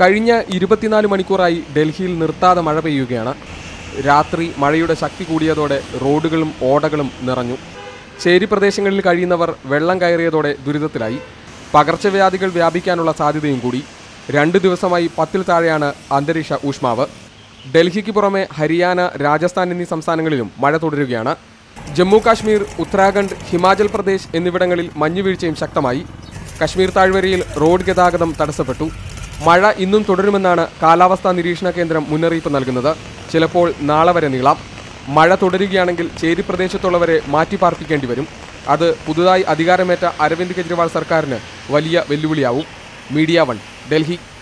കഴിഞ്ഞ ഇരുപത്തിനാല് മണിക്കൂറായി ഡൽഹിയിൽ നിർത്താതെ മഴ പെയ്യുകയാണ് രാത്രി മഴയുടെ ശക്തി കൂടിയതോടെ റോഡുകളും ഓടകളും നിറഞ്ഞു ചേരി പ്രദേശങ്ങളിൽ കഴിയുന്നവർ വെള്ളം കയറിയതോടെ ദുരിതത്തിലായി പകർച്ചവ്യാധികൾ വ്യാപിക്കാനുള്ള സാധ്യതയും കൂടി രണ്ട് ദിവസമായി പത്തിൽ താഴെയാണ് അന്തരീക്ഷ ഊഷ്മാവ് ഡൽഹിക്ക് പുറമെ ഹരിയാന രാജസ്ഥാൻ എന്നീ സംസ്ഥാനങ്ങളിലും മഴ തുടരുകയാണ് ജമ്മു കാശ്മീർ ഉത്തരാഖണ്ഡ് ഹിമാചൽ പ്രദേശ് എന്നിവിടങ്ങളിൽ മഞ്ഞുവീഴ്ചയും ശക്തമായി കശ്മീർ താഴ്വരയിൽ റോഡ് ഗതാഗതം തടസ്സപ്പെട്ടു മഴ ഇന്നും തുടരുമെന്നാണ് കാലാവസ്ഥാ നിരീക്ഷണ കേന്ദ്രം മുന്നറിയിപ്പ് നൽകുന്നത് ചിലപ്പോൾ നാളെ വരെ നീളാം മഴ തുടരുകയാണെങ്കിൽ ചേരി പ്രദേശത്തുള്ളവരെ മാറ്റിപ്പാർപ്പിക്കേണ്ടി വരും അത് പുതുതായി അധികാരമേറ്റ അരവിന്ദ് കെജ്രിവാൾ സർക്കാരിന് വലിയ വെല്ലുവിളിയാവും മീഡിയ വൺ ഡൽഹി